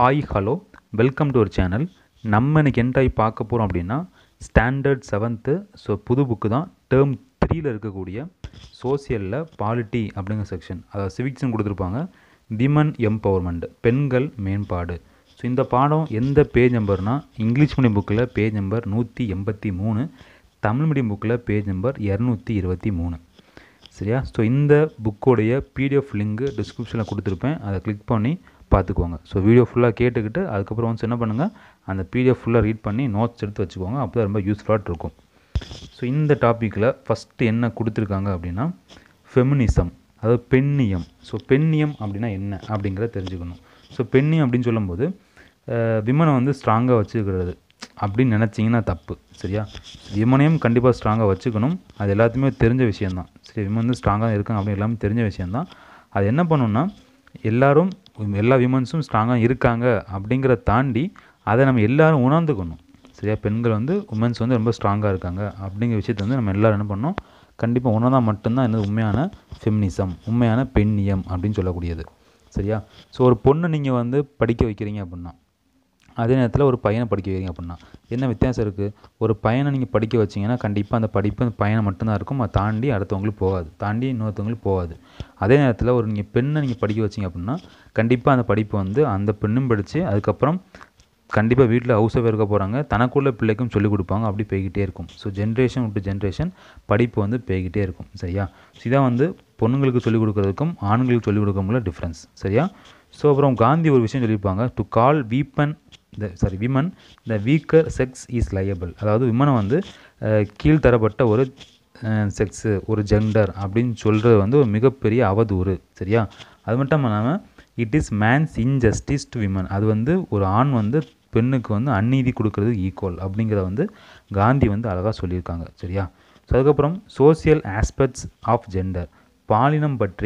hi hello welcome to ஒரு channel நம்ம இன்னைக்கு என்டாய் பார்க்க போகிறோம் அப்படின்னா ஸ்டாண்டர்ட் செவன்த்து ஸோ புது புக்கு தான் டேர்ம் த்ரீயில் இருக்கக்கூடிய சோசியலில் பாலிட்டி அப்படிங்கிற செக்ஷன் அதாவது சிவிக்ஸ்னு கொடுத்துருப்பாங்க விமன் எம்பவர்மெண்ட் பெண்கள் மேம்பாடு ஸோ இந்த பாடம் எந்த பேஜ் நம்பர்னா இங்கிலீஷ் மீடியம் புக்கில் பேஜ் நம்பர் நூற்றி எண்பத்தி மூணு தமிழ் மீடியம் புக்கில் பேஜ் நம்பர் இரநூத்தி இருபத்தி மூணு சரியா ஸோ இந்த புக்கோடைய பிடிஎஃப் லிங்கு டிஸ்கிரிப்ஷனில் கொடுத்துருப்பேன் அதை கிளிக் பண்ணி பார்த்துக்கோங்க ஸோ வீடியோ ஃபுல்லாக கேட்டுக்கிட்டு அதுக்கப்புறம் வந்து என்ன பண்ணுங்கள் அந்த பிடிஎஃப் ஃபுல்லாக ரீட் பண்ணி நோட்ஸ் எடுத்து வச்சுக்கோங்க அப்போ தான் ரொம்ப யூஸ்ஃபுல்லாக இருக்கும் ஸோ இந்த டாப்பிக்கில் ஃபஸ்ட்டு என்ன கொடுத்துருக்காங்க அப்படின்னா ஃபெமினிசம் அதாவது பெண்ணியம் ஸோ பெண்ணியம் அப்படின்னா என்ன அப்படிங்கிறத தெரிஞ்சுக்கணும் ஸோ பெண்ணியம் அப்படின்னு சொல்லும்போது விமனை வந்து ஸ்ட்ராங்காக வச்சுக்கிறது அப்படின்னு நினச்சிங்கன்னா தப்பு சரியா விமனையும் கண்டிப்பாக ஸ்ட்ராங்காக வச்சுக்கணும் அது எல்லாத்துக்குமே தெரிஞ்ச விஷயந்தான் சரி விமன் வந்து ஸ்ட்ராங்காக இருக்காங்க அப்படின்னு எல்லாமே தெரிஞ்ச விஷயந்தான் அது என்ன பண்ணணும்னா எல்லாரும் எல்லா விமன்ஸும் ஸ்ட்ராங்காக இருக்காங்க அப்படிங்கிறத தாண்டி அதை நம்ம எல்லாரும் உணர்ந்துக்கணும் சரியா பெண்கள் வந்து உமன்ஸ் வந்து ரொம்ப ஸ்ட்ராங்காக இருக்காங்க அப்படிங்கிற விஷயத்தை வந்து நம்ம எல்லோரும் என்ன பண்ணோம் கண்டிப்பாக உணர்ந்தால் மட்டும்தான் என்னது உண்மையான ஃபெமினிசம் உண்மையான பெண்ணியம் அப்படின்னு சொல்லக்கூடியது சரியா ஸோ ஒரு பொண்ணை நீங்கள் வந்து படிக்க வைக்கிறீங்க அப்படின்னா அதே நேரத்தில் ஒரு பையனை படிக்க வைக்கிறீங்க அப்படின்னா என்ன வித்தியாசம் இருக்குது ஒரு பையனை நீங்கள் படிக்க வச்சிங்கன்னா கண்டிப்பாக அந்த படிப்பு அந்த பையனை மட்டும்தான் இருக்கும் அதை தாண்டி அடுத்தவங்களுக்கு போகாது தாண்டி இன்னொருத்தவங்களுக்கு போகாது அதே நேரத்தில் ஒரு நீங்கள் பெண்ணை நீங்கள் படிக்க வச்சிங்க அப்படின்னா கண்டிப்பாக அந்த படிப்பு வந்து அந்த பெண்ணும் படித்து அதுக்கப்புறம் கண்டிப்பாக வீட்டில் ஹவுஸ் ஒய்ஃப் இருக்க போகிறாங்க தனக்குள்ள பிள்ளைக்கும் சொல்லிக் கொடுப்பாங்க அப்படி போய்கிட்டே இருக்கும் ஸோ ஜென்ரேஷன் விட்டு ஜென்ரேஷன் படிப்பு வந்து போய்கிட்டே இருக்கும் சரியா ஸோ இதான் வந்து பொண்ணுங்களுக்கு சொல்லிக் கொடுக்குறதுக்கும் ஆண்களுக்கு சொல்லிக் கொடுக்கறதுக்குள்ள டிஃப்ரென்ஸ் சரியா ஸோ அப்புறம் காந்தி ஒரு விஷயம் சொல்லியிருப்பாங்க to call weapon the sorry women the weaker sex is libel அதாவது விமனை வந்து கீழ்த்தரப்பட்ட ஒரு செக்ஸு ஒரு ஜெண்டர் அப்படின்னு சொல்கிறது வந்து ஒரு மிகப்பெரிய அவதூறு சரியா அது மட்டும் இல்லாமல் it is man's injustice to women அது வந்து ஒரு ஆண் வந்து பெண்ணுக்கு வந்து அநீதி கொடுக்கறது ஈக்குவல் அப்படிங்கிறத வந்து காந்தி வந்து அழகாக சொல்லியிருக்காங்க சரியா ஸோ அதுக்கப்புறம் சோசியல் ஆஸ்பெக்ட்ஸ் ஆஃப் ஜெண்டர் பாலினம் பற்றி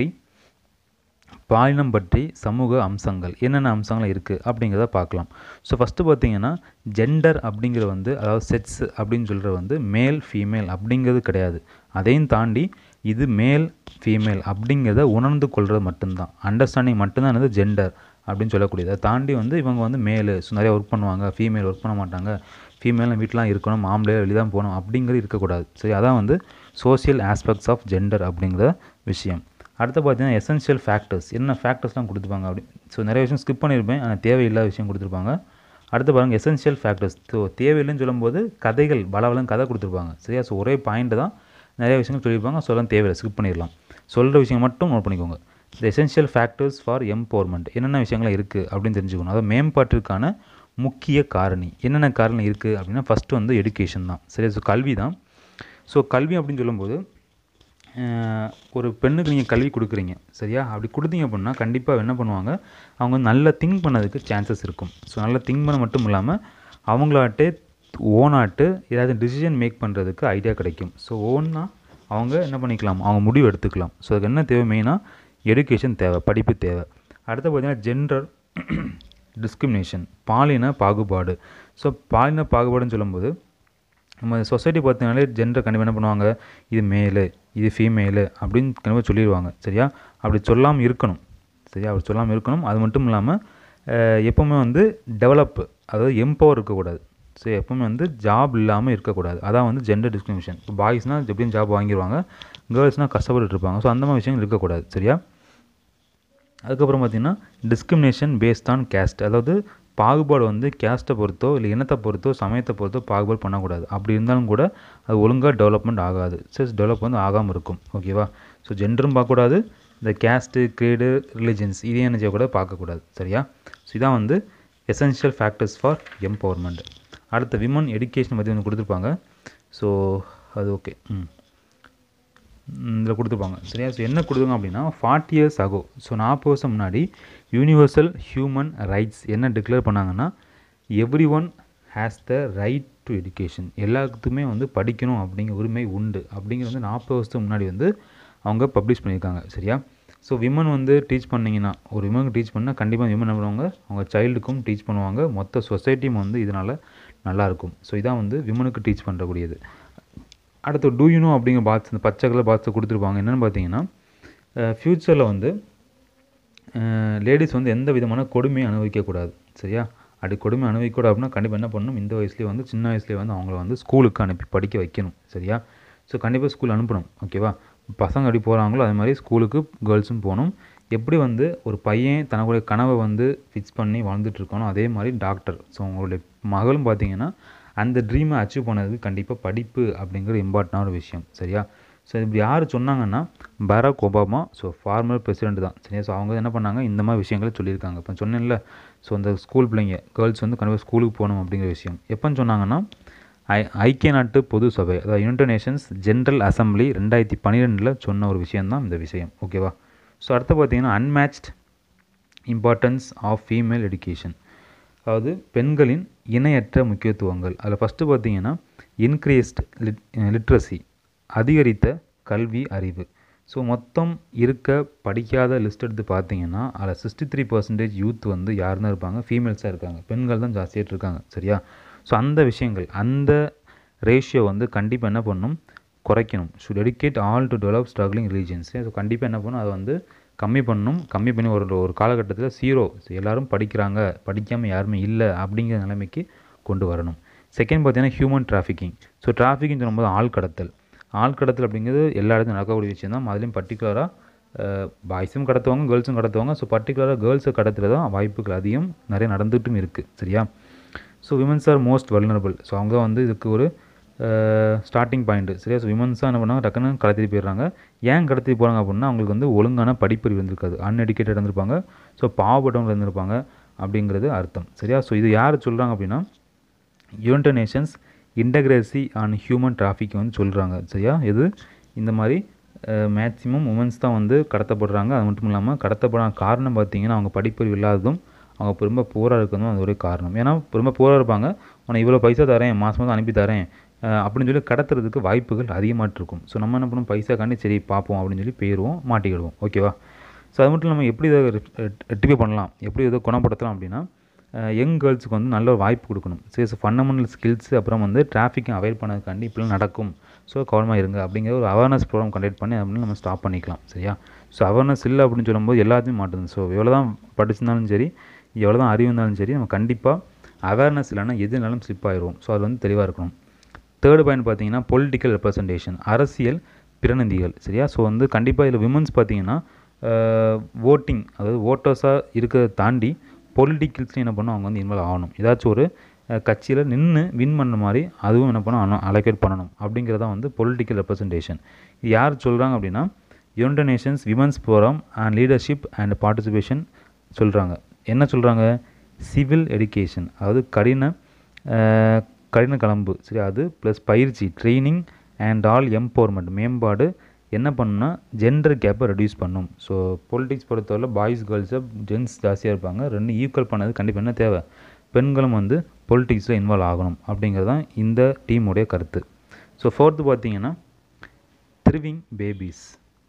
பாலினம் பற்றி சமூக அம்சங்கள் என்னென்ன அம்சங்கள் இருக்குது அப்படிங்கிறத பார்க்கலாம் ஸோ ஃபஸ்ட்டு பார்த்தீங்கன்னா ஜெண்டர் அப்படிங்கிற வந்து அதாவது செட்ஸ் அப்படின்னு சொல்கிறது வந்து மேல் ஃபீமேல் அப்படிங்கிறது கிடையாது அதையும் தாண்டி இது மேல் ஃபீமேல் அப்படிங்கிறத உணர்ந்து கொள்வது மட்டும்தான் அண்டர்ஸ்டாண்டிங் மட்டும்தான் என்னது ஜெண்டர் அப்படின்னு சொல்லக்கூடியது அதை தாண்டி வந்து இவங்க வந்து மேலு ஸோ நிறைய ஒர்க் பண்ணுவாங்க ஃபீமேல் ஒர்க் பண்ண மாட்டாங்க ஃபீமேல் வீட்டிலாம் இருக்கணும் ஆம்பளை வெளியே தான் போகணும் அப்படிங்கிறது இருக்கக்கூடாது சரி அதான் வந்து சோசியல் ஆஸ்பெக்ட்ஸ் ஆஃப் ஜெண்டர் அப்படிங்கிற விஷயம் அடுத்து பார்த்தீங்கன்னா எசென்ஷியல் ஃபேக்டர்ஸ் என்ன ஃபேக்டர்ஸ்லாம் கொடுத்துருப்பாங்க அப்படி ஸோ நிறைய விஷயம் ஸ்கிப் பண்ணியிருப்பேன் ஆனால் தேவையில்லாத விஷயம் கொடுத்துருப்பாங்க அடுத்து பாருங்கள் எசென்ஷியல் ஃபேக்டர்ஸ் ஸோ தேவையில்லைன்னு சொல்லும்போது கதைகள் பலவலம் கதை கொடுத்துருப்பாங்க சரியா ஸோ ஒரே பாயிண்ட்டு தான் நிறைய விஷயங்கள் சொல்லியிருப்பாங்க சொல்லலாம் தேவையில்லை ஸ்கிப் பண்ணிடலாம் சொல்கிற விஷயம் மட்டும் நோட் பண்ணிக்கோங்க the essential factors for empowerment என்னென்ன விஷயங்கள்லாம் இருக்குது அப்படின்னு தெரிஞ்சுக்கணும் அதாவது மேம்பாட்டிற்கான முக்கிய காரணி என்னென்ன காரணி இருக்குது அப்படின்னா ஃபஸ்ட்டு வந்து எடுகேஷன் தான் சரியா ஸோ கல்வி தான் ஸோ கல்வி அப்படின்னு சொல்லும்போது ஒரு பெண்ணுக்கு நீங்கள் கல்வி கொடுக்குறீங்க சரியா அப்படி கொடுத்தீங்க அப்படின்னா கண்டிப்பாக என்ன பண்ணுவாங்க அவங்க நல்லா திங்க் பண்ணதுக்கு சான்சஸ் இருக்கும் ஸோ நல்லா திங்க் பண்ண மட்டும் இல்லாமல் அவங்களாட்டே ஓனாட்டு ஏதாவது டிசிஷன் மேக் பண்ணுறதுக்கு ஐடியா கிடைக்கும் ஸோ ஓன்னா அவங்க என்ன பண்ணிக்கலாம் அவங்க முடிவு எடுத்துக்கலாம் ஸோ அதுக்கு என்ன தேவை மெயினாக எடுகேஷன் தேவை படிப்பு தேவை அடுத்து பார்த்திங்கன்னா ஜென்டர் டிஸ்கிரிமினேஷன் பாலின பாகுபாடு ஸோ பாலின பாகுபாடுன்னு சொல்லும்போது நம்ம சொசைட்டி பார்த்தீங்கனாலே ஜெண்டர் கண்டிப்பாக என்ன பண்ணுவாங்க இது மேலு இது ஃபீமேலு அப்படின்னு கண்டிப்பாக சொல்லிடுவாங்க சரியா அப்படி சொல்லாமல் இருக்கணும் சரியா அப்படி சொல்லாமல் இருக்கணும் அது மட்டும் இல்லாமல் எப்போவுமே வந்து டெவலப் அதாவது எம்பவர் இருக்கக்கூடாது ஸோ எப்போவுமே வந்து ஜாப் இல்லாமல் இருக்கக்கூடாது அதான் வந்து ஜெண்டர் டிஸ்கிரிமினேஷன் இப்போ பாய்ஸ்னால் எப்படியும் ஜாப் வாங்கிடுவாங்க கேர்ள்ஸ்னால் கஷ்டப்பட்டு இருப்பாங்க ஸோ அந்த மாதிரி விஷயங்கள் இருக்கக்கூடாது சரியா அதுக்கப்புறம் பார்த்திங்கன்னா டிஸ்கிரிமினேஷன் பேஸ்ட் ஆன் கேஸ்ட் அதாவது பாகுபாடு வந்து கேஸ்ட்டை பொறுத்தோ இல்லை இனத்தை பொறுத்தோ சமயத்தை பொறுத்தோ பாகுபாடு பண்ணக்கூடாது அப்படி இருந்தாலும் கூட அது ஒழுங்காக டெவலப்மெண்ட் ஆகாது சரி டெவலப் வந்து ஆகாமல் இருக்கும் ஓகேவா ஸோ ஜெண்டரும் பார்க்கக்கூடாது இந்த கேஸ்ட்டு கிரேடு ரிலிஜன்ஸ் இதே என்ன செய்யக்கூடாது பார்க்கக்கூடாது சரியா ஸோ இதான் வந்து எசென்ஷியல் ஃபேக்டர்ஸ் ஃபார் எம்பவர்மெண்ட் அடுத்த விமன் எடுகேஷன் பற்றி வந்து கொடுத்துருப்பாங்க ஸோ அது ஓகே ம் இதில் கொடுத்துருப்பாங்க சரியா ஸோ என்ன கொடுத்துருங்க அப்படின்னா ஃபார்ட்டி இயர்ஸ் ஆகும் ஸோ நாற்பது வருஷம் முன்னாடி யூனிவர்சல் ஹியூமன் ரைட்ஸ் என்ன டிக்ளேர் பண்ணாங்கன்னா everyone has the right to education எல்லாத்துக்குமே வந்து படிக்கணும் அப்படிங்கிற உரிமை உண்டு அப்படிங்கிற வந்து நாற்பது வருஷத்துக்கு முன்னாடி வந்து அவங்க பப்ளிஷ் பண்ணியிருக்காங்க சரியா ஸோ விமன் வந்து டீச் பண்ணிங்கன்னா ஒரு விமனுக்கு டீச் பண்ணால் கண்டிப்பாக விமன் என்ன பண்ணுவாங்க அவங்க சைல்டுக்கும் டீச் பண்ணுவாங்க மொத்த சொசைட்டியும் வந்து இதனால் நல்லாயிருக்கும் ஸோ இதான் வந்து விமனுக்கு டீச் பண்ணுறக்கூடியது அடுத்து டூ யூனோ அப்படிங்கிற பாக்ஸ் இந்த பச்சை கலர் பாக்ஸை கொடுத்துருப்பாங்க என்னென்னு பார்த்தீங்கன்னா ஃப்யூச்சரில் வந்து லேடிஸ் வந்து எந்த விதமான கொடுமையும் அனுபவிக்கக்கூடாது சரியா அப்படி கொடுமை அனுபவிக்கூட அப்படின்னா கண்டிப்பாக என்ன பண்ணணும் இந்த வயசுலேயே வந்து சின்ன வயசுலேயே வந்து அவங்கள வந்து ஸ்கூலுக்கு அனுப்பி படிக்க வைக்கணும் சரியா ஸோ கண்டிப்பாக ஸ்கூல் அனுப்பணும் ஓகேவா பசங்க எப்படி போகிறாங்களோ அது மாதிரி ஸ்கூலுக்கு கேர்ள்ஸும் போகணும் எப்படி வந்து ஒரு பையன் தன்னுடைய கனவை வந்து ஃபிக்ஸ் பண்ணி வாழ்ந்துட்டு இருக்கானோ அதே மாதிரி டாக்டர் ஸோ உங்களுடைய மகளும் பார்த்தீங்கன்னா அந்த ட்ரீமை அச்சீவ் பண்ணதுக்கு கண்டிப்பாக படிப்பு அப்படிங்கிற இம்பார்ட்டண்டான ஒரு விஷயம் சரியா ஸோ இப்படி யார் சொன்னாங்கன்னா Barack Obama so former president தான் சரியா ஸோ அவங்க என்ன பண்ணாங்க இந்த மாதிரி விஷயங்களை சொல்லியிருக்காங்க இப்போ சொன்னேன்ல ஸோ அந்த ஸ்கூல் பிள்ளைங்க கேர்ள்ஸ் வந்து கண்டிப்பாக ஸ்கூலுக்கு போகணும் அப்படிங்கிற விஷயம் எப்போன்னு சொன்னாங்கன்னா ஐ ஐக்கிய நாட்டு பொது சபை அதாவது யுனைடட் நேஷன்ஸ் ஜென்ரல் அசம்பிளி ரெண்டாயிரத்தி பன்னிரெண்டில் சொன்ன ஒரு விஷயம்தான் இந்த விஷயம் ஓகேவா ஸோ அடுத்து பார்த்தீங்கன்னா unmatched importance of female education அதாவது பெண்களின் இணையற்ற முக்கியத்துவங்கள் அதில் ஃபஸ்ட்டு பார்த்தீங்கன்னா இன்க்ரீஸ்ட் லிட் லிட்ரஸி அதிகரித்த கல்வி அறிவு ஸோ மொத்தம் இருக்க படிக்காத லிஸ்ட் எடுத்து பார்த்தீங்கன்னா அதில் சிக்ஸ்டி த்ரீ பர்சன்டேஜ் யூத் வந்து யாருன்னு இருப்பாங்க ஃபீமேல்ஸாக இருக்காங்க பெண்கள் தான் ஜாஸ்தியாக இருக்காங்க சரியா ஸோ அந்த விஷயங்கள் அந்த ரேஷியோ வந்து கண்டிப்பாக என்ன பண்ணணும் குறைக்கணும் should educate all to develop struggling religions so கண்டிப்பாக என்ன பண்ணணும் அதை வந்து கம்மி பண்ணணும் கம்மி பண்ணி ஒரு ஒரு காலகட்டத்தில் ஜீரோ எல்லாரும் படிக்கிறாங்க படிக்காமல் யாருமே இல்லை அப்படிங்கிற நிலைமைக்கு கொண்டு வரணும் செகண்ட் பார்த்தீங்கன்னா ஹியூமன் டிராஃபிக்கிங் ஸோ டிராஃபிக்கிங் சொல்லும்போது ஆள் கடத்தல் ஆள் கடத்தல் அப்படிங்கிறது எல்லா இடத்துலையும் நடக்கக்கூடிய விஷயம் தான் அதுலேயும் பர்டிகுலராக பாய்ஸும் கடத்துவாங்க கேர்ள்ஸும் கடத்துவாங்க ஸோ பர்டிகுலராக கேர்ள்ஸை கடத்துறது தான் வாய்ப்புகள் அதிகம் நிறைய நடந்துட்டும் இருக்குது சரியா so women's are most vulnerable so அவங்க வந்து இதுக்கு ஒரு ஸ்டார்டிங் பாயிண்ட்டு சரியா ஸோ விமன்ஸாக என்ன பண்ணாங்க டக்குன்னு கடத்திட்டு போயிடுறாங்க ஏன் கடத்திட்டு போகிறாங்க அப்படின்னா அவங்களுக்கு வந்து ஒழுங்கான படிப்பறிவு இருந்திருக்காது அன்எடுக்கேட்டட் இருந்திருப்பாங்க ஸோ பாவப்பட்டவங்க இருந்திருப்பாங்க அப்படிங்கிறது அர்த்தம் சரியா ஸோ இது யார் சொல்கிறாங்க அப்படின்னா United Nations interagency on human traffic வந்து சொல்கிறாங்க சரியா இது இந்த மாதிரி மேக்ஸிமம் உமன்ஸ் தான் வந்து கடத்தப்படுறாங்க அது மட்டும் இல்லாமல் கடத்தப்படாத காரணம் பார்த்தீங்கன்னா அவங்க படிப்பறிவு இல்லாததும் அவங்க ரொம்ப பூராக இருக்கிறதும் அது ஒரே காரணம் ஏன்னா ரொம்ப பூராக இருப்பாங்க உனக்கு இவ்வளோ பைசா தரேன் மாதம் மாதம் அனுப்பி தரேன் அப்படின்னு சொல்லி கடத்துறதுக்கு வாய்ப்புகள் அதிகமாக இருக்கும் ஸோ நம்ம என்ன பண்ணுவோம் பைசா காண்டி சரி பார்ப்போம் அப்படின்னு சொல்லி போயிடுவோம் மாட்டிக்கிடுவோம் ஓகேவா ஸோ அது மட்டும் இல்லாமல் எப்படி இதை ரெட்டிஃபை பண்ணலாம் எப்படி இதை குணப்படுத்தலாம் அப்படின்னா யங் கேர்ள்ஸுக்கு வந்து நல்ல ஒரு வாய்ப்பு கொடுக்கணும் சரி ஸோ ஃபண்டமெண்டல் ஸ்கில்ஸ் அப்புறம் வந்து டிராஃபிக்கை அவாய்ட் பண்ணதுக்காண்டி இப்படிலாம் நடக்கும் ஸோ கவனமாக இருங்க அப்படிங்கிற ஒரு அவேர்னஸ் ப்ரோக்ராம் கண்டக்ட் பண்ணி அப்படின்னு நம்ம ஸ்டாப் பண்ணிக்கலாம் சரியா ஸோ அவேர்னஸ் இல்லை அப்படின்னு சொல்லும்போது எல்லாத்தையும் மாட்டுது ஸோ எவ்வளோ தான் படிச்சிருந்தாலும் சரி எவ்வளோ தான் அறிவு இருந்தாலும் சரி நம்ம கண்டிப்பாக அவேர்னஸ் இல்லைன்னா எதுனாலும் ஸ்லிப் ஆயிடுவோம் ஸோ அது வந்து தெளிவாக இருக்கணும் தேர்டு பாயிண்ட் பார்த்தீங்கன்னா பொலிட்டிக்கல் ரெப்ரசன்டேஷன் அரசியல் பிரதிநிதிகள் சரியா ஸோ வந்து கண்டிப்பாக இதில் விமன்ஸ் பார்த்தீங்கன்னா ஓட்டிங் அதாவது ஓட்டர்ஸாக இருக்கிறத தாண்டி பொலிட்டிக்கல்ஸ்லையும் என்ன பண்ணணும் அவங்க வந்து இன்வால்வ் ஆகணும் ஏதாச்சும் ஒரு கட்சியில் நின்று வின் பண்ண மாதிரி அதுவும் என்ன பண்ணணும் அலோகேட் பண்ணணும் அப்படிங்கிறதான் வந்து பொலிட்டிக்கல் ரெப்ரசன்டேஷன் இது யார் சொல்கிறாங்க அப்படின்னா United Nations women's forum and leadership and participation சொல்கிறாங்க என்ன சொல்கிறாங்க சிவில் எடுகேஷன் அதாவது கடின கடின கலம்பு சரி அது ப்ளஸ் பயிற்சி ட்ரைனிங் அண்ட் ஆல் எம்பவர்மெண்ட் மேம்பாடு என்ன பண்ணுன்னா ஜெண்டர் கேப்பை ரெடியூஸ் பண்ணும் ஸோ பொலிட்டிக்ஸ் பொறுத்தவரை பாய்ஸ் கேர்ள்ஸை ஜென்ஸ் ஜாஸ்தியாக இருப்பாங்க ரெண்டு ஈக்குவல் பண்ணது கண்டிப்பாக என்ன தேவை பெண்களும் வந்து பொலிட்டிக்ஸில் இன்வால்வ் ஆகணும் அப்படிங்கிறது தான் இந்த டீமுடைய கருத்து ஸோ ஃபோர்த்து பார்த்தீங்கன்னா thriving babies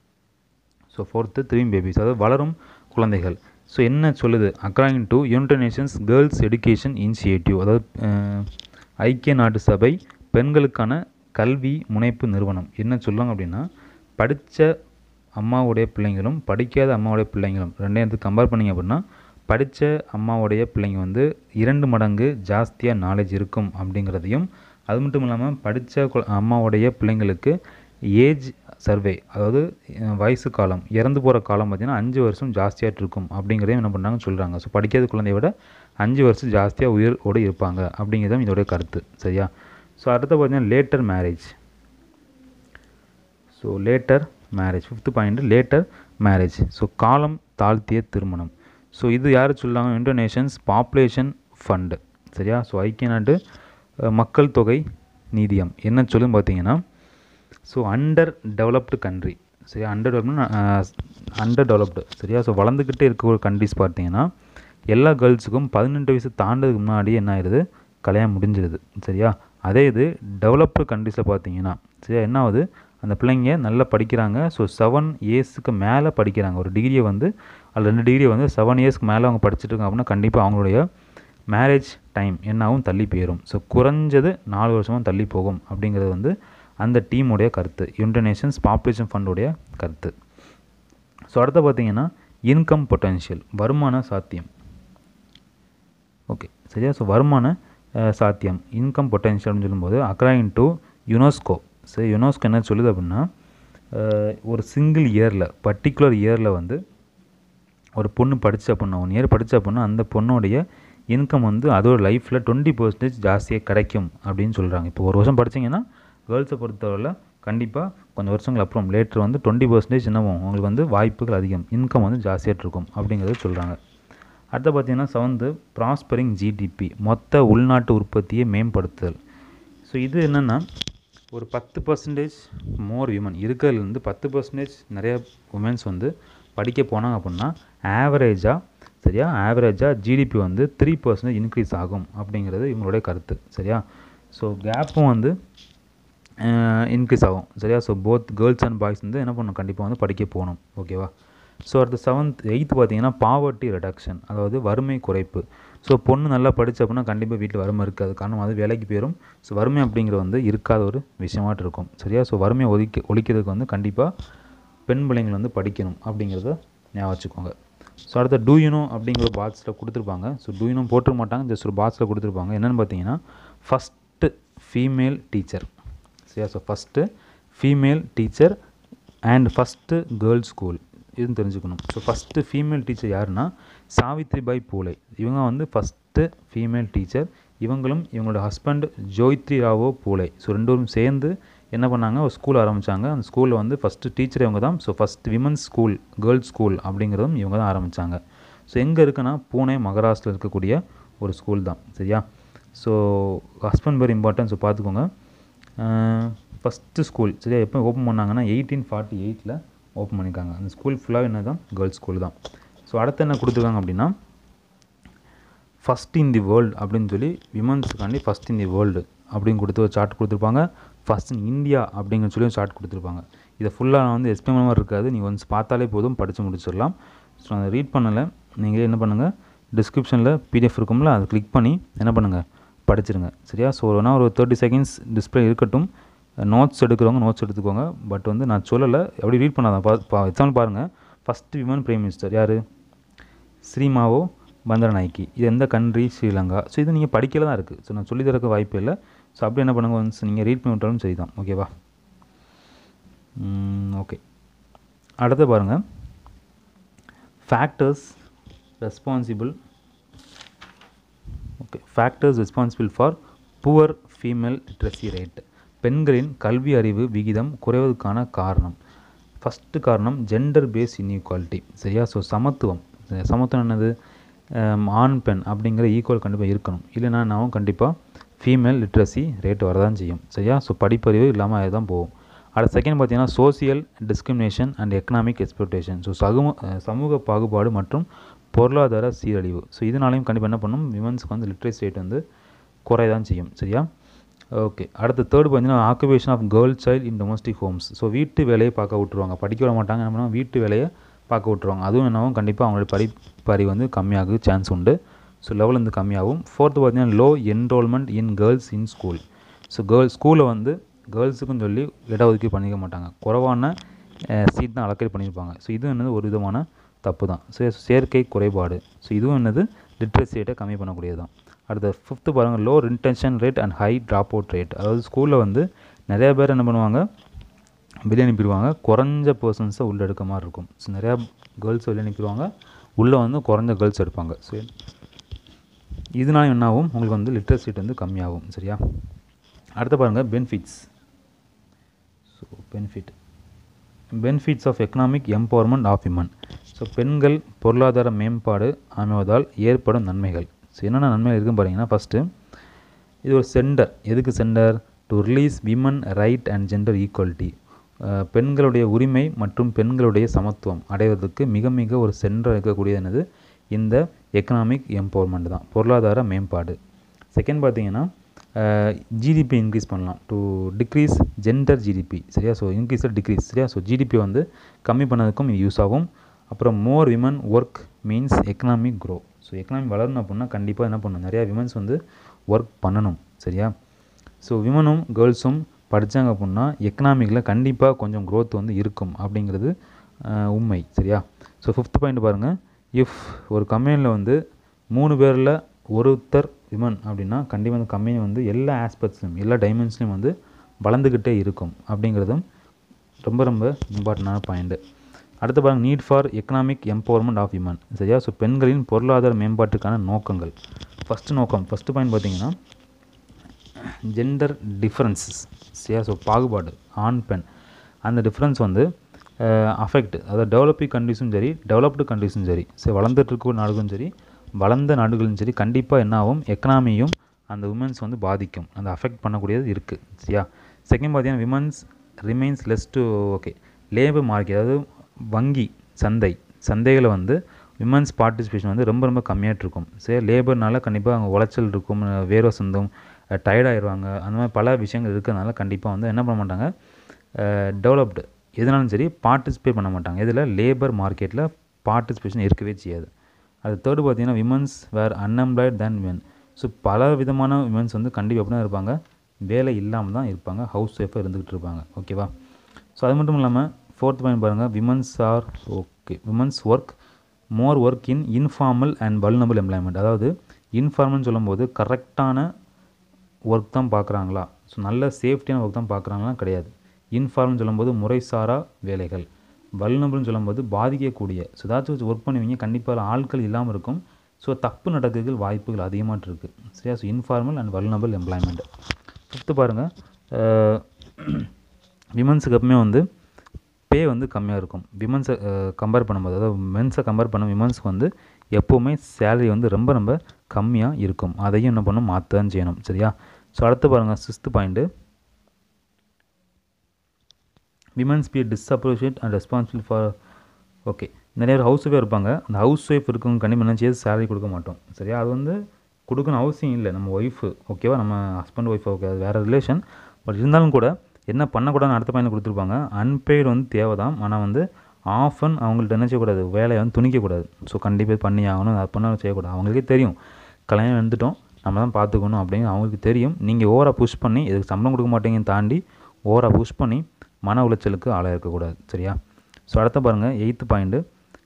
so fourth thriving babies அதாவது வளரும் குழந்தைகள் ஸோ என்ன சொல்லுது according to United Nations girls education initiative அதாவது ஐக்கிய நாட்டு சபை பெண்களுக்கான கல்வி முனைப்பு நிறுவனம் என்ன சொல்லுவாங்க அப்படின்னா படித்த அம்மாவுடைய பிள்ளைங்களும் படிக்காத அம்மாவுடைய பிள்ளைங்களும் ரெண்டையும் கம்பேர் பண்ணிங்க அப்படின்னா படித்த அம்மாவுடைய பிள்ளைங்க வந்து இரண்டு மடங்கு ஜாஸ்தியாக நாலேஜ் இருக்கும் அப்படிங்கிறதையும் அது மட்டும் இல்லாமல் படித்த அம்மாவுடைய பிள்ளைங்களுக்கு ஏஜ் சர்வே அதாவது வயசு காலம் இறந்து போகிற காலம் பார்த்திங்கன்னா அஞ்சு வருஷம் ஜாஸ்தியாக இருக்கும் அப்படிங்கிறதையும் என்ன பண்ணுறாங்கன்னு சொல்கிறாங்க ஸோ படிக்காத குழந்தைய விட அஞ்சு வருஷம் ஜாஸ்தியாக உயிரோடு இருப்பாங்க அப்படிங்கிறதும் இதோடைய கருத்து சரியா ஸோ அடுத்து பார்த்தீங்கன்னா later marriage so later marriage fifth point later marriage so காலம் தாழ்த்திய திருமணம் ஸோ இது யார் சொல்லுவாங்க யுனைடட் நேஷன்ஸ் பாப்புலேஷன் ஃபண்டு சரியா ஸோ ஐக்கிய நாட்டு மக்கள் தொகை நிதியம் என்ன சொல்லும் பார்த்தீங்கன்னா ஸோ அண்டர் டெவலப்டு கண்ட்ரி சரியா அண்டர் டெவலப்னா அண்டர் டெவலப்டு சரியா ஸோ வளர்ந்துக்கிட்டே இருக்க ஒரு கண்ட்ரிஸ் பார்த்தீங்கன்னா எல்லா கேர்ள்ஸுக்கும் பதினெட்டு வயசு தாண்டதுக்கு முன்னாடி என்ன ஆயிடுது கல்யாணம் முடிஞ்சிடுது சரியா அதே இது டெவலப்டு கண்ட்ரிஸில் பார்த்தீங்கன்னா சரியா என்ன ஆகுது அந்த பிள்ளைங்க நல்லா படிக்கிறாங்க ஸோ செவன் இயர்ஸுக்கு மேலே படிக்கிறாங்க ஒரு டிகிரியை வந்து அதில் ரெண்டு டிகிரியை வந்து செவன் இயர்ஸ்க்கு மேலே அவங்க படிச்சுட்டு இருக்காங்க அப்படின்னா கண்டிப்பாக அவங்களுடைய மேரேஜ் டைம் என்னாவும் தள்ளி போயிடும் ஸோ குறைஞ்சது நாலு வருஷமும் தள்ளி போகும் அப்படிங்கிறது வந்து அந்த டீமுடைய கருத்து யுனைடட் நேஷன்ஸ் பாப்புலேஷன் ஃபண்டுடைய கருத்து ஸோ அடுத்து பார்த்தீங்கன்னா இன்கம் பொட்டன்ஷியல் வருமான சாத்தியம் ஓகே சரியா ஸோ வருமான அஹ், சாத்தியம் இன்கம் பொட்டன்ஷியல்னு சொல்லும்போது அக்ராயிங் டு யுனெஸ்கோ சரி யுனெஸ்கோ என்ன சொல்லுது அப்படின்னா அஹ், ஒரு சிங்கிள் இயரில் பர்டிகுலர் இயரில் வந்து ஒரு பொண்ணு படிச்சு அப்படின்னா ஒன் இயர் படிச்சு அப்படின்னா அந்த பொண்ணுடைய இன்கம் வந்து அதோட லைஃப்பில் டுவெண்ட்டி பர்சன்டேஜ் ஜாஸ்தியாக கிடைக்கும் அப்படின்னு சொல்கிறாங்க இப்போ ஒரு வருஷம் படிச்சீங்கன்னா கேர்ள்ஸை பொறுத்தவரையில் கண்டிப்பாக கொஞ்சம் வருஷங்கள் அப்புறம் லேட்டர் வந்து டுவெண்ட்டி பர்சன்டேஜ் என்னவும் உங்களுக்கு வந்து வாய்ப்புகள் அதிகம் இன்கம் வந்து ஜாஸ்தியாக இருக்கும் அப்படிங்கிறத சொல்கிறாங்க அடுத்து பார்த்தீங்கன்னா செவன்த்து ப்ராஸ்பரிங் ஜிடிபி மொத்த உள்நாட்டு உற்பத்தியை மேம்படுத்துதல் ஸோ இது என்னென்னா ஒரு பத்து பர்சன்டேஜ் மோர் விமன் இருக்கிறதுலேருந்து பத்து பர்சன்டேஜ் நிறைய உமன்ஸ் வந்து படிக்க போனாங்க அப்படின்னா ஆவரேஜாக சரியா ஆவரேஜாக ஜிடிபி வந்து த்ரீ பர்சன்டேஜ் இன்க்ரீஸ் ஆகும் அப்படிங்கிறது இவங்களுடைய கருத்து சரியா ஸோ கேப்பும் வந்து இன்க்ரீஸ் ஆகும் சரியா so both girls and boys வந்து என்ன பண்ணணும் கண்டிப்பாக வந்து படிக்க போகணும் ஓகேவா ஸோ அடுத்து செவன்த் எயித்து பார்த்தீங்கன்னா பாவர்ட்டி ரெடக்ஷன் அதாவது வறுமை குறைப்பு ஸோ பொண்ணு நல்லா படிச்சு அப்படின்னா கண்டிப்பாக வீட்டில் வறுமை இருக்காது காரணம் அது வேலைக்கு போயிடும் ஸோ வறுமை அப்படிங்கிறது வந்து இருக்காத ஒரு விஷயமாட்டு இருக்கும் சரியா ஸோ வறுமையை ஒதுக்கி ஒழிக்கிறதுக்கு வந்து கண்டிப்பாக பெண் பிள்ளைங்கள் வந்து படிக்கணும் அப்படிங்கிறத ஞாபகம் வச்சுக்கோங்க ஸோ அடுத்த டூயூனோ அப்படிங்கிற பாக்ஸில் கொடுத்துருப்பாங்க ஸோ டூயூனோ போட்டிருக்க மாட்டாங்க ஜஸ்ட் ஒரு பாக்ஸில் கொடுத்துருப்பாங்க என்னென்னு பார்த்தீங்கன்னா ஃபஸ்ட்டு ஃபீமேல் டீச்சர் சரியா so first female teacher and first girls school இதுன்னு தெரிஞ்சுக்கணும் ஸோ ஃபஸ்ட்டு ஃபீமேல் டீச்சர் யாருன்னா சாவித்ரிபாய் பூலே இவங்க வந்து ஃபஸ்ட்டு ஃபீமேல் டீச்சர் இவங்களும் இவங்களோட husband Jyotirao Phule so ரெண்டு பேரும் சேர்ந்து என்ன பண்ணாங்க ஒரு ஸ்கூல் ஆரம்பித்தாங்க அந்த ஸ்கூலில் வந்து ஃபஸ்ட்டு டீச்சர் இவங்க தான் so first women's school girls school அப்படிங்கிறதும் இவங்க தான் ஆரம்பித்தாங்க ஸோ எங்கே இருக்குன்னா பூனே மகாராஷ்டிரில் இருக்கக்கூடிய ஒரு ஸ்கூல் தான் சரியா so husband very important so பார்த்துக்கோங்க ஃபஸ்ட்டு ஸ்கூல் சரியா எப்போ ஓப்பன் பண்ணாங்கன்னா எயிட்டீன் ஃபார்ட்டி எயிட்டில் ஓப்பன் பண்ணியிருக்காங்க அந்த ஸ்கூல் ஃபுல்லாக என்ன தான் கேர்ள்ஸ் ஸ்கூல் தான் ஸோ அடுத்து என்ன கொடுத்துருக்காங்க அப்படின்னா ஃபஸ்ட் இன் தி வேர்ல்டு அப்படின்னு சொல்லி விமன்ஸுக்காண்டி ஃபஸ்ட் இன் தி வேர்ல்டு அப்படின்னு கொடுத்து ஒரு சார்ட் கொடுத்துருப்பாங்க ஃபஸ்ட் இன் இந்தியா அப்படிங்கிற சொல்லி ஒரு சார்ட் கொடுத்துருப்பாங்க இதை ஃபுல்லாக நான் வந்து எக்ஸ்பிளைன் மாதிரி இருக்காது நீங்கள் வந்து பார்த்தாலே போதும் படித்து முடிச்சிடலாம் ஸோ அதை ரீட் பண்ணலை நீங்கள் என்ன பண்ணுங்கள் டிஸ்கிரிப்ஷனில் பிடிஎஃப் இருக்கும்ல அதை கிளிக் பண்ணி என்ன பண்ணுங்கள் படிச்சிருங்க சரியா ஸோ வேணா ஒரு தேர்ட்டி செகண்ட்ஸ் டிஸ்பிளே இருக்கட்டும் நோட்ஸ் எடுக்கிறவங்க நோட்ஸ் எடுத்துக்கோங்க பட் வந்து நான் சொல்லலை எப்படி ரீட் பண்ணாதான் பா பா எக்ஸாம்பிள் பாருங்கள் ஃபஸ்ட்டு விமன் பிரைம் மினிஸ்டர் யார் ஸ்ரீமாவோ பந்தரநாயக்கி இது எந்த கண்ட்ரி ஸ்ரீலங்கா ஸோ இது நீங்கள் படிக்கல தான் இருக்குது ஸோ நான் சொல்லி தரக்க வாய்ப்பு இல்லை ஸோ அப்படி என்ன பண்ணுங்க ஒன்ஸ் நீங்கள் ரீட் பண்ணி விட்டாலும் சரி தான் ஓகேவா ஓகே அடுத்து பாருங்கள் factors responsible okay factors responsible for poor female literacy rate பெண்களின் கல்வி அறிவு விகிதம் குறைவதற்கான காரணம் ஃபஸ்ட்டு காரணம் ஜெண்டர் பேஸ் இன்இக்வாலிட்டி சரியா ஸோ சமத்துவம் சமத்துவம் என்னது ஆம், ஆண் பெண் அப்படிங்கிற ஈக்குவல் கண்டிப்பாக இருக்கணும் இல்லைன்னா நான் கண்டிப்பாக ஃபீமேல் லிட்ரஸி ரேட் வரதான் செய்யும் சரியா ஸோ படிப்பறிவு இல்லாமல் அதுதான் போகும் அடுத்த செகண்ட் பார்த்தீங்கன்னா social discrimination and economic expectation so சமூக அஹ், சமூக பாகுபாடு மற்றும் பொருளாதார சீரழிவு ஸோ இதனாலையும் கண்டிப்பாக என்ன பண்ணும் விமன்ஸ்க்கு வந்து லிட்ரஸி ரேட் வந்து குறையதான் செய்யும் சரியா ஓகே அடுத்து தேர்ட் பார்த்தீங்கன்னா occupation of girl child in domestic homes so வீட்டு வேலையை பார்க்க விட்டுருவாங்க படிக்க விட மாட்டாங்க என்ன பண்ணுவாங்க வீட்டு வேலையை பார்க்க விட்டுருவாங்க அதுவும் என்னவும் கண்டிப்பாக அவங்களுடைய படிப்பறிவு வந்து கம்மியாக சான்ஸ் உண்டு ஸோ லெவல் வந்து கம்மியாகும் ஃபோர்த்து பார்த்தீங்கன்னா low enrolment in girls in school so girls ஸ்கூலில் வந்து கேர்ள்ஸுக்குன்னு சொல்லி இடஒதுக்கீடு பண்ணிக்க மாட்டாங்க குறைவான சீட் தான் அலோகேட் பண்ணியிருப்பாங்க ஸோ இதுவும் என்னது ஒரு விதமான தப்பு தான் ஸோ சேர்க்கை குறைபாடு ஸோ இதுவும் என்னது லிட்ரஸி ரேட்டை கம்மி பண்ணக்கூடியது தான் அடுத்த ஃபிஃப்த்து பாருங்கள் low retention rate and high dropout rate அதாவது ஸ்கூலில் வந்து நிறைய பேர் என்ன பண்ணுவாங்க வெளியே அனுப்பிடுவாங்க குறைஞ்ச பர்சன்ஸை உள்ளே எடுக்க மாதிரி இருக்கும் ஸோ நிறையா கேர்ள்ஸ் வெளியே அனுப்பிடுவாங்க உள்ளே வந்து குறைஞ்ச கேர்ள்ஸ் எடுப்பாங்க ஸோ இதனால என்ன ஆகும் உங்களுக்கு வந்து லிட்ரஸி ரேட் வந்து கம்மியாகும் சரியா அடுத்து பாருங்கள் benefits so benefit benefits of economic empowerment of women so பெண்கள் பொருளாதார மேம்பாடு அமைவதால் ஏற்படும் நன்மைகள் ஸோ என்னென்ன நன்மைகள் இருக்குன்னு பார்த்தீங்கன்னா ஃபஸ்ட்டு இது ஒரு சென்டர் எதுக்கு centre to release women right and gender equality பெண்களுடைய உரிமை மற்றும் பெண்களுடைய சமத்துவம் அடைவதற்கு மிக மிக ஒரு சென்டர் இருக்கக்கூடியது என்னது இந்த எக்கனாமிக் எம்பவர்மெண்ட் தான் பொருளாதார மேம்பாடு செகண்ட் பார்த்தீங்கன்னா ஜிடிபி இன்க்ரீஸ் பண்ணலாம் டு டிக்ரீஸ் ஜெண்டர் ஜிடிபி சரியா ஸோ இன்க்ரீஸ் டிக்ரீஸ் சரியா ஸோ ஜிடிபி வந்து கம்மி பண்ணதுக்கும் இது யூஸ் ஆகும் அப்புறம் more women work means economic grow so economy வளரணும் அப்படின்னா கண்டிப்பாக என்ன பண்ணணும் நிறையா விமன்ஸ் வந்து ஒர்க் பண்ணணும் சரியா ஸோ விமனும் கேர்ள்ஸும் படித்தாங்க அப்படின்னா எக்கனாமிக்கில் கண்டிப்பாக கொஞ்சம் growth வந்து இருக்கும் அப்படிங்கிறது அஹ், உண்மை சரியா ஸோ ஃபிஃப்த் பாயிண்ட் பாருங்கள் இஃப் ஒரு கம்பெனியில் வந்து மூணு பேரில் ஒருத்தர் விமன் அப்படின்னா கண்டிப்பாக அந்த கம்பெனி வந்து எல்லா ஆஸ்பெக்ட்ஸ்லையும் எல்லா டைமென்ஷன்லையும் வந்து வளர்ந்துக்கிட்டே இருக்கும் அப்படிங்கிறதும் ரொம்ப ரொம்ப இம்பார்ட்டண்டான பாயிண்ட்டு அடுத்து பாருங்க need for economic empowerment of women சரியா ஸோ பெண்களின் பொருளாதார மேம்பாட்டுக்கான நோக்கங்கள் ஃபஸ்ட்டு நோக்கம் ஃபஸ்ட்டு பாயிண்ட் பார்த்தீங்கன்னா ஜெண்டர் டிஃப்ரென்சஸ் சரியா ஸோ பாகுபாடு ஆண் பெண் அந்த டிஃப்ரென்ஸ் வந்து அஃபெக்ட் அதாவது டெவலப்பிங் கண்ட்ரிஸும் சரி டெவலப்டு கண்ட்ரிஸும் சரி சரி வளர்ந்துட்டு இருக்க நாடுகளும் சரி வளர்ந்த நாடுகளும் சரி கண்டிப்பாக என்ன ஆகும் எக்கனாமியும் அந்த உமன்ஸ் வந்து பாதிக்கும் அந்த அஃபெக்ட் பண்ணக்கூடியது இருக்குது சரியா செகண்ட் பார்த்தீங்கன்னா women's remains less to okay labour market அதாவது வங்கி சந்தை சந்தைகளை வந்து விமன்ஸ் பார்ட்டிசிபேஷன் வந்து ரொம்ப ரொம்ப கம்மியாகிட்டு இருக்கும் சரி லேபர்னால கண்டிப்பாக அங்கே உளைச்சல் இருக்கும் வேர்வை சொந்தம் டயர்டாயிருவாங்க அந்த மாதிரி பல விஷயங்கள் இருக்கிறதுனால கண்டிப்பாக வந்து என்ன பண்ண மாட்டாங்க டெவலப்டு எதுனாலும் சரி பார்ட்டிசிபேட் பண்ண மாட்டாங்க இதில் லேபர் மார்க்கெட்டில் பார்ட்டிசிபேஷன் இருக்கவே செய்யாது அது தேர்டு பார்த்தீங்கன்னா women's were unemployed than women so பல விதமான விமன்ஸ் வந்து கண்டிப்பாக எப்படி தான் இருப்பாங்க வேலை இல்லாமல் தான் இருப்பாங்க ஹவுஸ் ஒய்ஃபாக இருந்துக்கிட்டு இருப்பாங்க ஓகேவா ஸோ அது மட்டும் இல்லாமல் ஃபோர்த் பாயிண்ட் பாருங்கள் women's are okay women's work more work in informal and vulnerable employment அதாவது இன்ஃபார்மல்னு சொல்லும்போது கரெக்டான ஒர்க் தான் பார்க்குறாங்களா ஸோ நல்ல சேஃப்டியான ஒர்க் தான் பார்க்குறாங்களா கிடையாது இன்ஃபார்ம்னு சொல்லும்போது முறைசாரா வேலைகள் வல்னபிள்னு சொல்லும்போது பாதிக்கக்கூடிய ஸோ ஏதாச்சும் ஒர்க் பண்ணுவீங்க கண்டிப்பாக ஆட்கள் இல்லாமல் இருக்கும் ஸோ தப்பு நடக்கிறதுக்கு வாய்ப்புகள் அதிகமாக இருக்குது சரியா so informal and vulnerable employment fifth பாருங்கள் விமன்ஸுக்கு எப்பவுமே வந்து பே வந்து கம்மியாக இருக்கும் விமன்ஸை கம்பேர் பண்ணும்போது அதாவது மென்ஸை கம்பேர் பண்ண விமன்ஸ்க்கு வந்து எப்போவுமே சேலரி வந்து ரொம்ப ரொம்ப கம்மியாக இருக்கும் அதையும் என்ன பண்ணணும் மாற்ற தான் செய்யணும் சரியா ஸோ அடுத்து பாருங்கள் sixth point women's be disproportionate and responsible for okay நிறைய பேர் ஹவுஸ் ஒய்ஃபாக இருப்பாங்க அந்த ஹவுஸ் ஒய்ஃப் இருக்கவங்க கண்டிப்பாக என்ன செய்யாது சேலரி கொடுக்க மாட்டோம் சரியா அது வந்து கொடுக்கணும் அவசியம் இல்லை நம்ம ஒய்ஃபு ஓகேவா நம்ம ஹஸ்பண்ட் ஒய்ஃப் ஓகே அது வேறு ரிலேஷன் பட் இருந்தாலும் கூட என்ன பண்ணக்கூடாதுன்னு அடுத்த பையனை கொடுத்துருப்பாங்க அன்பெய்டு வந்து தேவை தான் ஆனால் வந்து ஆஃப் அண்ட் அவங்கள்ட்ட என்ன செய்யக்கூடாது வேலையை வந்து துணிக்கக்கூடாது ஸோ கண்டிப்பாக பண்ணி ஆகணும் அது பண்ண செய்யக்கூடாது அவங்களுக்கே தெரியும் கல்யாணம் வந்துட்டோம் நம்ம தான் பார்த்துக்கணும் அப்படின்னு அவங்களுக்கு தெரியும் நீங்கள் ஓவராக புஷ் பண்ணி இதுக்கு சம்பளம் கொடுக்க மாட்டீங்கன்னு தாண்டி ஓவராக புஷ் பண்ணி மன உளைச்சலுக்கு ஆளாக இருக்கக்கூடாது சரியா ஸோ அடுத்த பாருங்கள் எயித்து பாயிண்ட்டு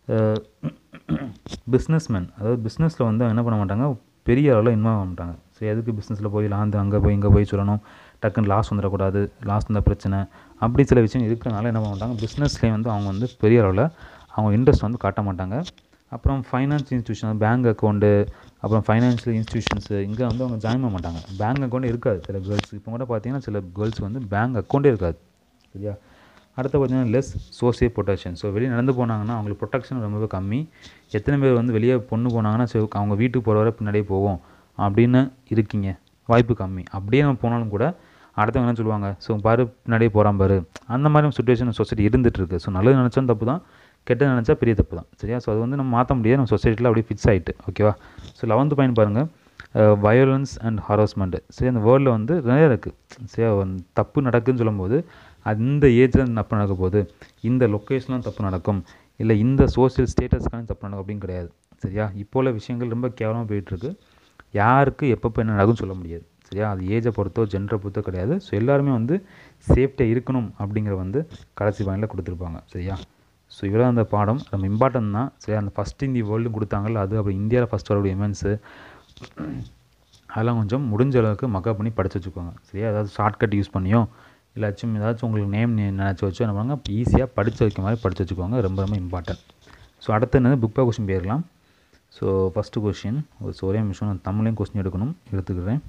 பிஸ்னஸ்மேன் அதாவது பிஸ்னஸில் வந்து என்ன பண்ண மாட்டாங்க பெரிய அளவில் இன்வால்வ் ஆக மாட்டாங்க சரி எதுக்கு பிஸ்னஸில் போய் லாந்து அங்கே போய் இங்கே போய் சொல்லணும் டக்குன்னு லாஸ் வந்துடக்கூடாது லாஸ் வந்த பிரச்சனை அப்படி சில விஷயம் இருக்கிறனால என்ன பண்ண மாட்டாங்க பிஸ்னஸ்லேயே வந்து அவங்க வந்து பெரிய அளவில் அவங்க இன்ட்ரெஸ்ட் வந்து காட்ட மாட்டாங்க அப்புறம் ஃபைனான்ஸ் இன்ஸ்டியூஷன் பேங்க் அக்கௌண்ட்டு அப்புறம் ஃபைனான்ஷியல் இன்ஸ்டியூஷன்ஸு இங்கே வந்து அவங்க ஜாயின் பண்ண மாட்டாங்க பேங்க் அக்கௌண்ட் இருக்காது சில கேர்ள்ஸ் இப்போ கூட பார்த்தீங்கன்னா சில கேர்ள்ஸ் வந்து பேங்க் அக்கௌண்ட்டே இருக்காது சரியா அடுத்து பார்த்தீங்கன்னா லெஸ் சோசியல் ப்ரொடெக்ஷன் ஸோ வெளியே நடந்து போனாங்கன்னா அவங்களுக்கு ப்ரொடெக்ஷன் ரொம்பவே கம்மி எத்தனை பேர் வந்து வெளியே பொண்ணு போனாங்கன்னா சரி அவங்க வீட்டுக்கு போகிற வரை பின்னாடியே போவோம் அப்படின்னு இருக்கீங்க வாய்ப்பு கம்மி அப்படியே நம்ம போனாலும் கூட அடுத்தவங்க என்ன சொல்லுவாங்க ஸோ பாரு பின்னாடியே போகிறான் பாரு அந்த மாதிரி சுச்சுவேஷன் சொசைட்டி இருந்துகிட்டு இருக்கு ஸோ நல்லது நினச்சா தப்பு தான் கெட்டது நினச்சா பெரிய தப்பு தான் சரியா ஸோ அது வந்து நம்ம மாற்ற முடியாது நம்ம சொசைட்டியில் அப்படியே ஃபிக்ஸ் ஆகிட்டு ஓகேவா ஸோ லெவன்த்து பாயிண்ட் பாருங்கள் வயலன்ஸ் அண்ட் ஹராஸ்மெண்ட்டு சரி அந்த வேர்ல்டில் வந்து நிறைய இருக்குது சரி வந்து தப்பு நடக்குதுன்னு சொல்லும்போது அந்த ஏஜில் தப்பு நடக்க போகுது இந்த லொக்கேஷன்லாம் தப்பு நடக்கும் இல்லை இந்த சோஷியல் ஸ்டேட்டஸ்க்கான தப்பு நடக்கும் அப்படின்னு கிடையாது சரியா இப்போ உள்ள விஷயங்கள் ரொம்ப கேவலமாக போயிட்டுருக்கு யாருக்கு எப்பப்போ என்ன நடக்கும்னு சொல்ல முடியாது சரியா அது ஏஜை பொறுத்தோ ஜென்டரை பொறுத்தோ கிடையாது ஸோ எல்லாருமே வந்து சேஃப்டியாக இருக்கணும் அப்படிங்கிற வந்து கடைசி பாயிண்டில் கொடுத்துருப்பாங்க சரியா ஸோ இவ்வளோ அந்த பாடம் நம்ம இம்பார்ட்டன் தான் சரி அந்த ஃபஸ்ட் இந்தி வேர்ல்டு கொடுத்தாங்கல்ல அது அப்புறம் இந்தியாவில் ஃபஸ்ட் வரக்கூடிய இமென்ஸு அதெல்லாம் கொஞ்சம் முடிஞ்ச அளவுக்கு மக்கப் பண்ணி படித்து வச்சுக்கோங்க சரியா ஏதாவது ஷார்ட்கட் யூஸ் பண்ணியோ இல்லாச்சும் ஏதாச்சும் உங்களுக்கு நேம் நினச்சி வச்சோ என்ன பண்ணுவாங்க ஈஸியாக படித்து வைக்க மாதிரி படித்து வச்சுக்கோங்க ரொம்ப ரொம்ப இம்பார்ட்டன்ட் ஸோ அடுத்து என்னது புக் பை கொஸ்டின் போயிடலாம் ஸோ ஃபஸ்ட்டு கொஷின் ஒரு ஒரே நிமிஷம் நான் தமிழையும் கொஸ்டின் எடுக்கணும் எடுத்துக்கிறேன்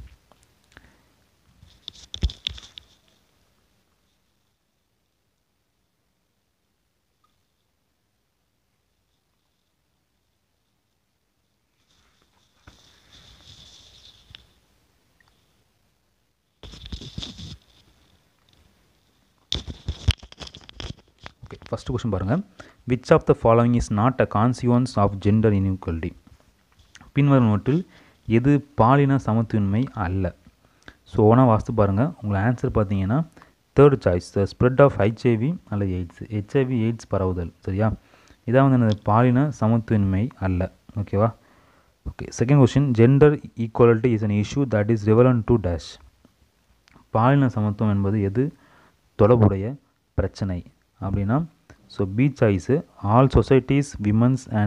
ஓகே ஃபஸ்ட்டு கொஸ்டின் பாருங்கள் which of the following is not a consequence of gender inequality பின்வருவற்றில் எது பாலின சமத்துவன்மை அல்ல ஸோ ஓனா வாஸ்து பாருங்கள் உங்களை ஆன்சர் பார்த்தீங்கன்னா third choice the spread of HIV அல்லது எய்ட்ஸ் ஹெச்ஐவி எய்ட்ஸ் பரவுதல் சரியா இதான் வந்து என்னது பாலின சமத்துவன்மை அல்ல ஓகேவா okay second question gender equality is an issue that is relevant to dash பாலின சமத்துவம் என்பது எது தொடர்புடைய பிரச்சனை அப்படின்னா so B choice all societies women's and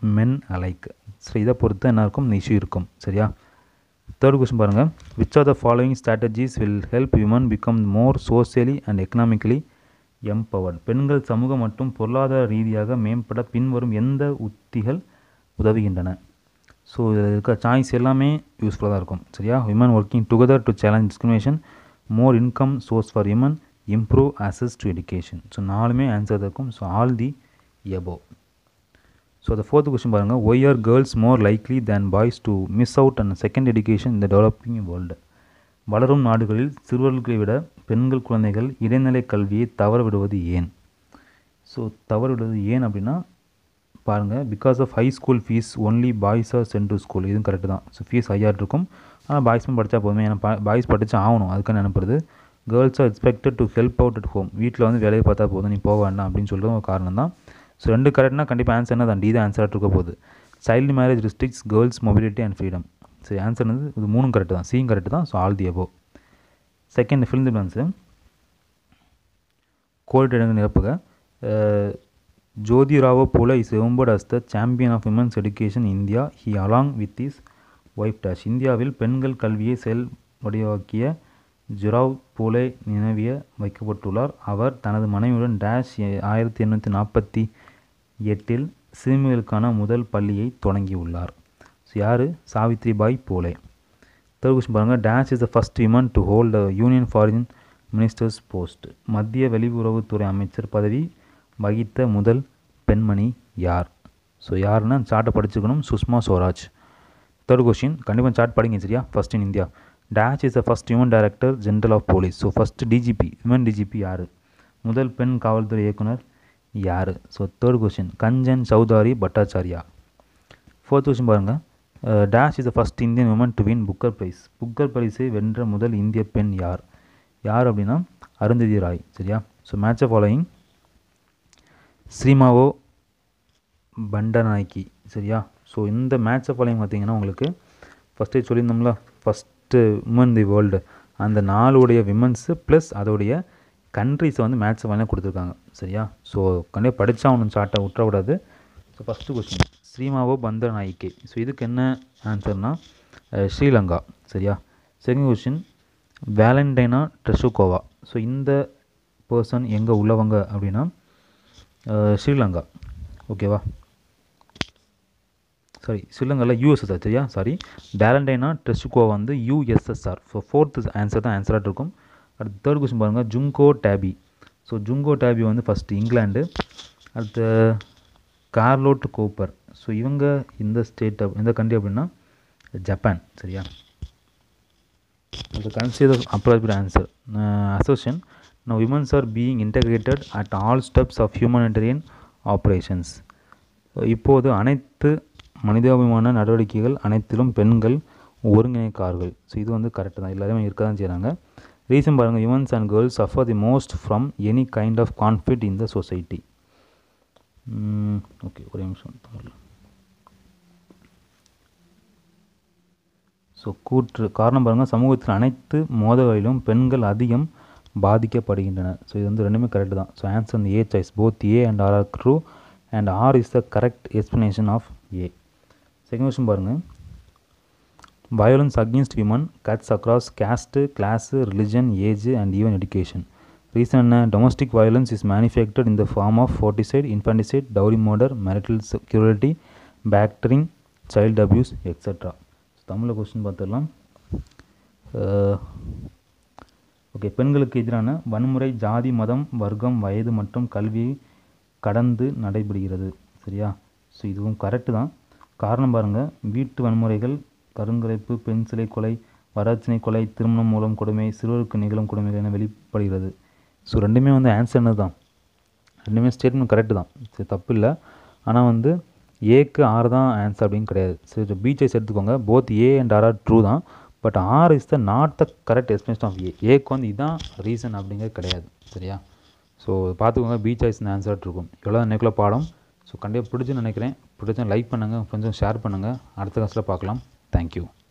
men alike so இதை பொறுத்து என்ன இருக்கும் இந்த இஷ்யூ இருக்கும் சரியா தேர்ட் கொஸ்டின் பாருங்கள் which are the following strategies will help women become more socially and economically empowered பெண்கள் சமூக மற்றும் பொருளாதார ரீதியாக மேம்பட பின்வரும் எந்த உத்திகள் உதவுகின்றன ஸோ இதில் இருக்க சாய்ஸ் எல்லாமே யூஸ்ஃபுல்லாக தான் இருக்கும் சரியா women working together to challenge discrimination more income source for women improve access to education so நாலுமே ஆன்சர் இருக்கும் so all the above so the fourth question பாருங்கள் why are girls more likely than boys to miss out and second education இந்த developing world வளரும் நாடுகளில் சிறுவர்களை விட பெண்கள் குழந்தைகள் இடைநிலை கல்வியை தவற விடுவது ஏன் ஸோ தவற விடுவது ஏன் அப்படின்னா பாருங்கள் because of high school fees only boys are sent to school இதுவும் கரெக்டு தான் ஸோ ஃபீஸ் ஹையாக இருக்கும் ஆனால் பாய்ஸும் படித்தா போதுமே ஏன்னா பாய்ஸ் படித்தா ஆகணும் அதுக்கான அனுப்புறது girls are expected to help out at home வீட்டில் வந்து வேலையை பார்த்தா போதும் நீ போக வேண்டாம் அப்படின்னு சொல்கிறது ஒரு காரணம் தான் ஸோ ரெண்டு கரெக்ட்னா கண்டிப்பாக ஆன்சர் என்ன தான் டி தான் ஆன்சராக இருக்க போகுது child marriage restricts girls mobility and freedom சரி ஆன்சர் வந்து இது மூணும் கரெக்டு தான் சியும் கரெக்டு தான் so all the above second fill the blanks called இடங்கள் நிரப்புக ah, Jyotirao Phule is remembered as the champion of women's education India he along with his wife dash இந்தியாவில் பெண்கள் கல்வியை செயல் வடிவாக்கிய ஜுராவ் போலே நினைவிய வைக்கப்பட்டுள்ளார் அவர் தனது மனைவியுடன் டேஷ் ஆயிரத்தி எண்ணூற்றி நாற்பத்தி எட்டில் சிறுமிகளுக்கான முதல் பள்ளியை தொடங்கியுள்ளார் ஸோ யார் சாவித்ரிபாய் போலே தேர்ட் கொஸ்டின் பாருங்கள் dash is the first women to hold union foreign ministers post மத்திய வெளியுறவுத்துறை அமைச்சர் பதவி வகித்த முதல் பெண்மணி யார் ஸோ யாருன்னா சார்ட்டை படிச்சுக்கணும் சுஷ்மா ஸ்வராஜ் தேர்ட் கொஸ்டின் கண்டிப்பாக சார்ட் படிங்க சரியா first in India dash is the first human director general of police so first DGP women DGP யார் முதல் பெண் காவல்துறை இயக்குனர் யார் so third question Kanchan Chaudhary Bhattacharya fourth question பாருங்கள் dash is the first Indian woman to win Booker Prize Booker பிரைஸை வென்ற முதல் இந்திய பெண் யார் யார் அப்படின்னா அருந்ததி ராய் சரியா so match following Sirimavo Bandaranaike சரியா ஸோ இந்த மேட்சை ஃபாலோயிங் பார்த்தீங்கன்னா உங்களுக்கு ஃபஸ்ட்டே சொல்லியிருந்தோம்ல ஃபஸ்ட்டு உமன் தி வேர்ல்டு அந்த நாளுடைய விமன்ஸு ப்ளஸ் அதோடைய கண்ட்ரிஸை வந்து மேட்ச் ஃபாலோயிங் கொடுத்துருக்காங்க சரியா ஸோ கண்டிப்பாக படித்தா ஒன்றும் சார்ட்டை விட்டுறக்கூடாது so first question Sirimavo Bandaranaike so இதுக்கு என்ன ஆன்சர்னா அஹ், ஸ்ரீலங்கா சரியா second question Valentina Tereshkova so இந்த பர்சன் எங்கே உள்ளவங்க அப்படின்னா அஹ், ஸ்ரீலங்கா ஓகேவா சாரி ஸ்ரீலங்காவில் யூஎஸ்எஸ்ஆர் சரியா சாரி டேலண்டைனா ட்ரெஷுகோவா வந்து யூஎஸ்எஸ்ஆர் ஸோ ஃபோர்த்து ஆன்சர் தான் ஆன்சராக இருக்கும் அடுத்து தேர்ட் கொஸ்டின் பாருங்கள் ஜுங்கோ டேபி ஸோ ஜுங்கோ டேபி வந்து ஃபஸ்ட்டு இங்கிலாந்து அடுத்து கார்லோட் கோப்பர் ஸோ இவங்க இந்த ஸ்டேட் எந்த கண்ட்ரி அப்படின்னா ஜப்பான் சரியா அது consider appropriate answer association now women's are being integrated at all steps of humanitarian operations இப்போது அனைத்து மனிதாபிமான நடவடிக்கைகள் அனைத்திலும் பெண்கள் ஒருங்கிணைக்கார்கள் ஸோ இது வந்து கரெக்டு தான் எல்லாருமே இருக்க தான் செய்கிறாங்க ரீசன் பாருங்கள் women's and girls suffer the most from any kind of conflict in the society okay ஒரே நிமிஷம் தமிழ் ஸோ கூற்று காரணம் பாருங்கள் சமூகத்தில் அனைத்து மோதல்களிலும் பெண்கள் அதிகம் பாதிக்கப்படுகின்றனர் ஸோ இது வந்து ரெண்டுமே கரெக்ட் தான் ஸோ ஆன்சர் வந்து A choice both A and R are true and R is the correct explanation of A second question பாருங்கள் violence against women cuts across caste class religion age and even education reason என்ன domestic violence is manufactured in the form of forticide infanticide dowry murder marital security backering child abuse etc தமிழில் question பார்த்துடலாம் okay பெண்களுக்கு எதிரான வன்முறை ஜாதி மதம் வர்க்கம் வயது மற்றும் கல்வி கடந்து நடைபெறுகிறது சரியா ஸோ இதுவும் கரெக்டு தான் காரணம் பாருங்கள் வீட்டு வன்முறைகள் கருங்கலைப்பு பெண் சிலை கொலை வரட்சணை கொலை திருமணம் மூலம் கொடுமை சிறுவருக்கு நிகழும் கொடுமைகள் என வெளிப்படுகிறது ஸோ ரெண்டுமே வந்து ஆன்சர் என்ன தான் ரெண்டுமே ஸ்டேட்மெண்ட் கரெக்டு தான் சரி தப்பு இல்லை ஆனால் வந்து ஏக்கு ஆர் தான் ஆன்சர் அப்படின்னு கிடையாது சரி பி சாய்ஸ் எடுத்துக்கோங்க both A and R are true தான் but R is the not the correct explanation of A ஏக்கு வந்து இதுதான் ரீசன் அப்படிங்கிறது கிடையாது சரியா ஸோ பார்த்துக்கோங்க பி சாய்ஸ் ஆன்சர் இருக்கும் இவ்வளோ நினைக்கல பாடம் ஸோ கண்டிப்பாக பிடிச்சுன்னு நினைக்கிறேன் பிடிச்சா லைக் பண்ணுங்கள் கொஞ்சம் ஷேர் பண்ணுங்கள் அடுத்த கிளாஸில் பார்க்கலாம் தேங்க்யூ